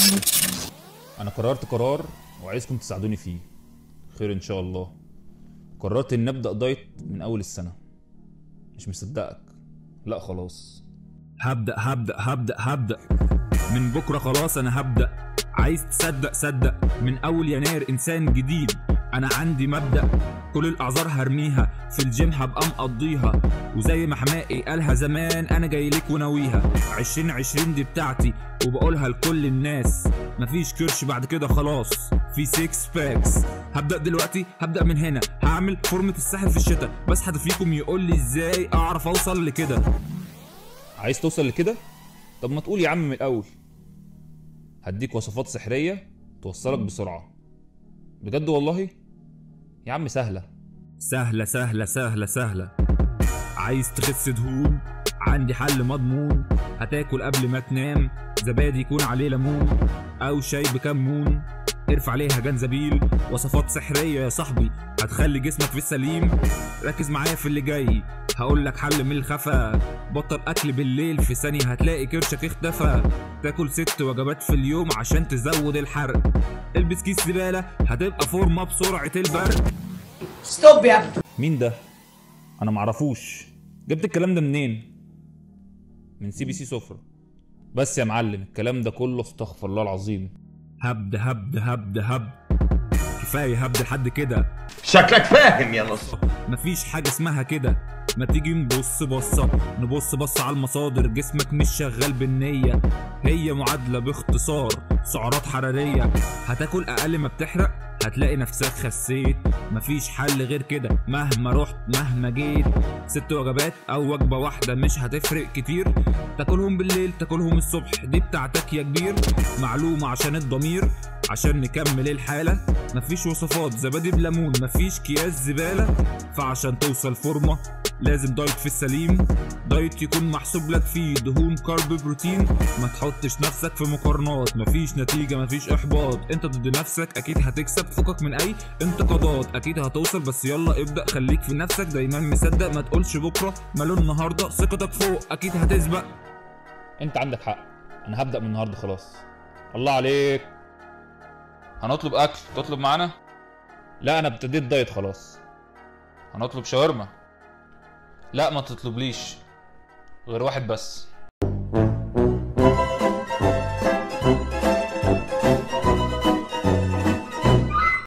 انا قررت قرار وعايزكم تساعدوني فيه خير ان شاء الله قررت ان ابدا دايت من اول السنه مش مصدقك لا خلاص هبدأ هبدأ هبدأ هبدأ من بكرة خلاص أنا هبدأ عايز تصدق صدق من أول يناير إنسان جديد أنا عندي مبدأ كل الأعذار هرميها في الجيم هبقى مقضيها وزي ما حماقي قالها زمان أنا جاي لك وناويها عشرين عشرين دي بتاعتي وبقولها لكل الناس مفيش كرش بعد كده خلاص في 6 باكس هبدأ دلوقتي هبدأ من هنا هعمل فورمة الساحل في الشتاء بس حد فيكم يقول لي ازاي اعرف اوصل لكده عايز توصل لكده طب ما تقول يا عم من الاول هديك وصفات سحريه توصلك بسرعه بجد والله يا عم سهله سهلة سهلة سهلة سهلة عايز تخس دهون عندي حل مضمون هتاكل قبل ما تنام زبادي يكون عليه ليمون او شاي بكمون ارفع عليها جنزبيل وصفات سحرية يا صاحبي هتخلي جسمك في السليم ركز معايا في اللي جاي هقول لك حل من الخفا بطل اكل بالليل في ثانية هتلاقي كرشك اختفى تاكل ست وجبات في اليوم عشان تزود الحرق البس كيس زبالة هتبقى فورمة بسرعة البرق ستوب يا ابني مين ده انا معرفوش جبت الكلام ده منين من سي بي سي سفرة بس يا معلم الكلام ده كله استغفر الله العظيم هبد هبد هبد هبد كفاية هبد لحد كده شكلك فاهم يا نص مفيش حاجة اسمها كده ما تيجي نبص بصة نبص بصة على المصادر جسمك مش شغال بالنية هي معادلة باختصار سعرات حرارية هتاكل أقل ما بتحرق هتلاقي نفسك خسيت مفيش حل غير كده مهما رحت مهما جيت ست وجبات أو وجبة واحدة مش هتفرق كتير تاكلهم بالليل تاكلهم الصبح دي بتاعتك يا كبير معلومة عشان الضمير عشان نكمل الحالة مفيش وصفات زبادي بليمون مفيش اكياس زبالة فعشان توصل فورمة لازم دايت في السليم دايت يكون محسوب لك فيه دهون كارب بروتين ما تحطش نفسك في مقارنات مفيش نتيجة مفيش احباط انت ضد نفسك اكيد هتكسب فكك من اي انتقادات اكيد هتوصل بس يلا ابدأ خليك في نفسك دايما مصدق ما تقولش بكرة ماله النهاردة ثقتك فوق اكيد هتسبق انت عندك حق انا هبدا من النهارده خلاص الله عليك هنطلب اكل تطلب معانا لا انا ابتديت دايت خلاص هنطلب شاورما لا ما تطلبليش غير واحد بس